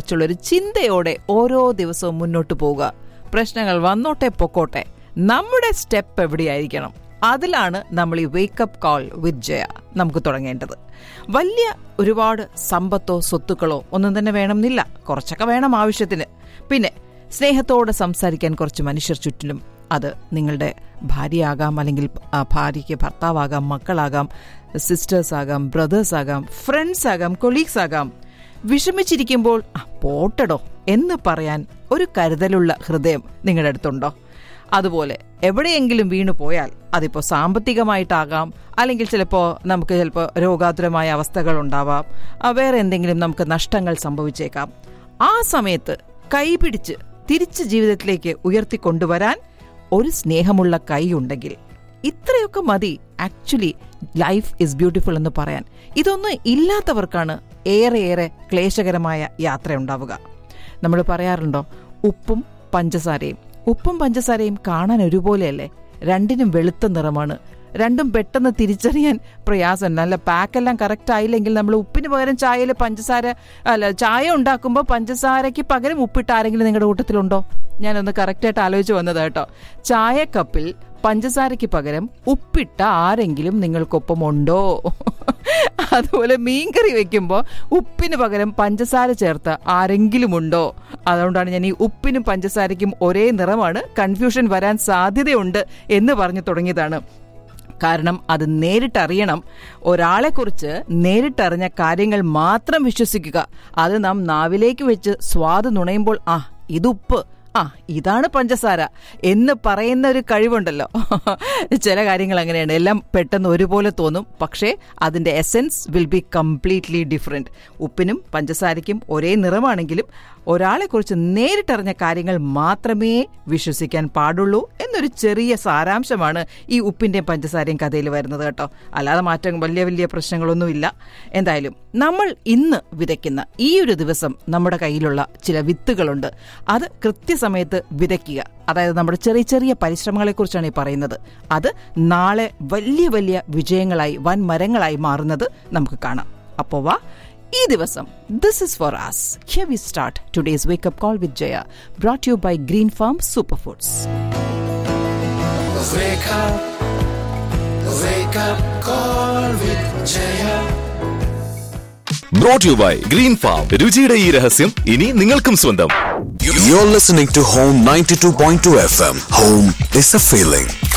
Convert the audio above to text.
കുറിച്ചുള്ള ഒരു ചിന്തയോടെ ഓരോ ദിവസവും മുന്നോട്ട് പോവുക പ്രശ്നങ്ങൾ വന്നോട്ടെ പൊക്കോട്ടെ നമ്മുടെ സ്റ്റെപ്പ് എവിടെയായിരിക്കണം അതിലാണ് നമ്മൾ ഈ വേക്കപ്പ് കോൾ വിത്ത് ജയ നമുക്ക് തുടങ്ങേണ്ടത് വലിയ ഒരുപാട് സമ്പത്തോ സ്വത്തുക്കളോ ഒന്നും തന്നെ വേണമെന്നില്ല കുറച്ചൊക്കെ വേണം ആവശ്യത്തിന് പിന്നെ സ്നേഹത്തോടെ സംസാരിക്കാൻ കുറച്ച് മനുഷ്യർ ചുറ്റിലും അത് നിങ്ങളുടെ ഭാര്യയാകാം അല്ലെങ്കിൽ ആ, ഭാര്യയ്ക്ക് ഭർത്താവാകാം മക്കളാകാം സിസ്റ്റേഴ്സ് ആകാം ബ്രദേഴ്സ് ആകാം ഫ്രണ്ട്സ് ആകാം കൊളീഗ്സ് ആകാം വിഷമിച്ചിരിക്കുമ്പോൾ "ആ, പോട്ടടോ എന്ന് പറയാൻ ഒരു കരുതലുള്ള ഹൃദയം നിങ്ങളുടെ അടുത്തുണ്ടോ അതുപോലെ എവിടെയെങ്കിലും വീണു പോയാൽ അതിപ്പോൾ സാമ്പത്തികമായിട്ടാകാം അല്ലെങ്കിൽ ചിലപ്പോൾ നമുക്ക് ചിലപ്പോൾ രോഗാതുരമായ അവസ്ഥകൾ ഉണ്ടാവാം ആ, വേറെ എന്തെങ്കിലും നമുക്ക് നഷ്ടങ്ങൾ സംഭവിച്ചേക്കാം ആ സമയത്ത് കൈപിടിച്ച് തിരിച്ച് ജീവിതത്തിലേക്ക് ഉയർത്തിക്കൊണ്ടുവരാൻ ഒരു സ്നേഹമുള്ള കൈ ഉണ്ടെങ്കിൽ ഇത്രയൊക്കെ മതി ആക്ച്വലി ലൈഫ് ഇസ് ബ്യൂട്ടിഫുൾ എന്ന് പറയാൻ ഇതൊന്നും ഇല്ലാത്തവർക്കാണ് ഏറെ ഏറെ ക്ലേശകരമായ യാത്ര ഉണ്ടാവുക നമ്മൾ പറയാറുണ്ടോ ഉപ്പും പഞ്ചസാരയും ഉപ്പും പഞ്ചസാരയും കാണാൻ ഒരുപോലെയല്ലേ രണ്ടിനും വെളുത്ത നിറമാണ് രണ്ടും പെട്ടെന്ന് തിരിച്ചറിയാൻ പ്രയാസം നല്ല പാക്കെല്ലാം കറക്റ്റ് ആയില്ലെങ്കിൽ നമ്മൾ ഉപ്പിന് പകരം ചായയിൽ പഞ്ചസാര അല്ല ചായ ഉണ്ടാക്കുമ്പോൾ പഞ്ചസാരയ്ക്ക് പകരം ഉപ്പിട്ട് ആരെങ്കിലും നിങ്ങളുടെ കൂട്ടത്തിലുണ്ടോ ഞാനൊന്ന് കറക്റ്റായിട്ട് ആലോചിച്ച് വന്നത് കേട്ടോ ചായക്കപ്പിൽ പഞ്ചസാരയ്ക്ക് പകരം ഉപ്പിട്ട ആരെങ്കിലും നിങ്ങൾക്കൊപ്പം ഉണ്ടോ അതുപോലെ മീൻകറി വെക്കുമ്പോൾ ഉപ്പിന് പകരം പഞ്ചസാര ചേർത്ത ആരെങ്കിലും ഉണ്ടോ അതുകൊണ്ടാണ് ഞാൻ ഈ ഉപ്പിനും പഞ്ചസാരയ്ക്കും ഒരേ നിറമാണ് കൺഫ്യൂഷൻ വരാൻ സാധ്യതയുണ്ട് എന്ന് പറഞ്ഞു തുടങ്ങിയതാണ് കാരണം അത് നേരിട്ടറിയണം ഒരാളെക്കുറിച്ച് നേരിട്ടറിഞ്ഞ കാര്യങ്ങൾ മാത്രം വിശ്വസിക്കുക അത് നാം നാവിലേക്ക് വെച്ച് സ്വാദ് നുണയുമ്പോൾ ആ ഇത് ഉപ്പ് ആ ഇതാണ് പഞ്ചസാര എന്ന് പറയുന്ന ഒരു കഴിവുണ്ടല്ലോ ചില കാര്യങ്ങൾ അങ്ങനെയാണ് എല്ലാം പെട്ടെന്ന് ഒരുപോലെ തോന്നും പക്ഷേ അതിന്റെ essence will be completely different ഉപ്പിനും പഞ്ചസാരയ്ക്കും ഒരേ നിറമാണെങ്കിലും ഒരാളെക്കുറിച്ച് നേരിട്ടറിഞ്ഞ കാര്യങ്ങൾ മാത്രമേ വിശ്വസിക്കാൻ പാടുള്ളൂ എന്നൊരു ചെറിയ സാരാംശമാണ് ഈ ഉപ്പിന്റെയും പഞ്ചസാരയും കഥയിൽ വരുന്നത് കേട്ടോ അല്ലാതെ മാറ്റം വലിയ വലിയ പ്രശ്നങ്ങളൊന്നുമില്ല എന്തായാലും നമ്മൾ ഇന്ന് വിതയ്ക്കുന്ന ഈ ഒരു ദിവസം നമ്മുടെ കയ്യിലുള്ള ചില വിത്തുകളുണ്ട് അത് കൃത്യസമയത്ത് വിതയ്ക്കുക അതായത് നമ്മുടെ ചെറിയ ചെറിയ പരിശ്രമങ്ങളെക്കുറിച്ചാണ് ഈ പറയുന്നത് അത് നാളെ വലിയ വലിയ വിജയങ്ങളായി വൻ മരങ്ങളായി മാറുന്നത് നമുക്ക് കാണാം അപ്പോൾ വാ ഈ ദിവസം this is for us here we start today's wake up call with Jaya brought you by green farm super foods Wake up, wake up, call with Jaya. Brought you by green farm രുചിയുടെ ഈ രഹസ്യം ഇനി നിങ്ങൾക്കും സ്വന്തം You're listening to Home 92.2 FM. Home is a feeling.